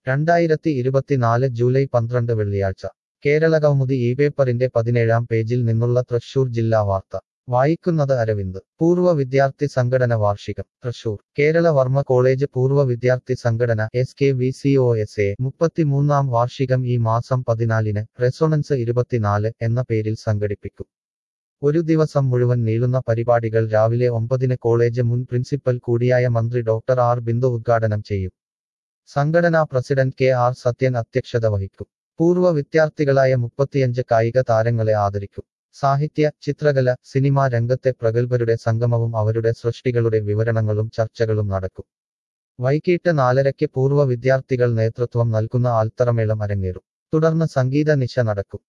രണ്ടായിരത്തി ഇരുപത്തിനാല് ജൂലൈ പന്ത്രണ്ട് വെള്ളിയാഴ്ച കേരളകൗമുദി ഈ പേപ്പറിന്റെ പതിനേഴാം പേജിൽ നിന്നുള്ള തൃശൂർ ജില്ലാ വാർത്ത വായിക്കുന്നത് അരവിന്ദ് പൂർവ്വ വിദ്യാർത്ഥി സംഘടന വാർഷികം തൃശൂർ കേരള വർമ്മ കോളേജ് പൂർവ്വ വിദ്യാർത്ഥി സംഘടന S K V C O S A മുപ്പത്തിമൂന്നാം വാർഷികം ഈ മാസം പതിനാലിന് റെസൊണൻസ് ഇരുപത്തിനാല് എന്ന പേരിൽ സംഘടിപ്പിക്കും ഒരു ദിവസം മുഴുവൻ നീളുന്ന പരിപാടികൾ രാവിലെ ഒമ്പതിന് കോളേജ് മുൻ പ്രിൻസിപ്പൽ കൂടിയായ മന്ത്രി ഡോക്ടർ ആർ ബിന്ദു ഉദ്ഘാടനം ചെയ്യും സംഘടനാ പ്രസിഡന്റ് കെ ആർ സത്യൻ അധ്യക്ഷത വഹിക്കും പൂർവ്വ വിദ്യാർത്ഥികളായ മുപ്പത്തിയഞ്ച് കായിക താരങ്ങളെ ആദരിക്കും സാഹിത്യ ചിത്രകല സിനിമാ രംഗത്തെ പ്രഗത്ഭരുടെ സംഗമവും അവരുടെ സൃഷ്ടികളുടെ വിവരണങ്ങളും ചർച്ചകളും നടക്കും വൈകിട്ട് നാലരയ്ക്ക് പൂർവ്വ വിദ്യാർത്ഥികൾ നേതൃത്വം നൽകുന്ന ആൽത്തറമേളം അരങ്ങേറും തുടർന്ന് സംഗീത നിശ നടക്കും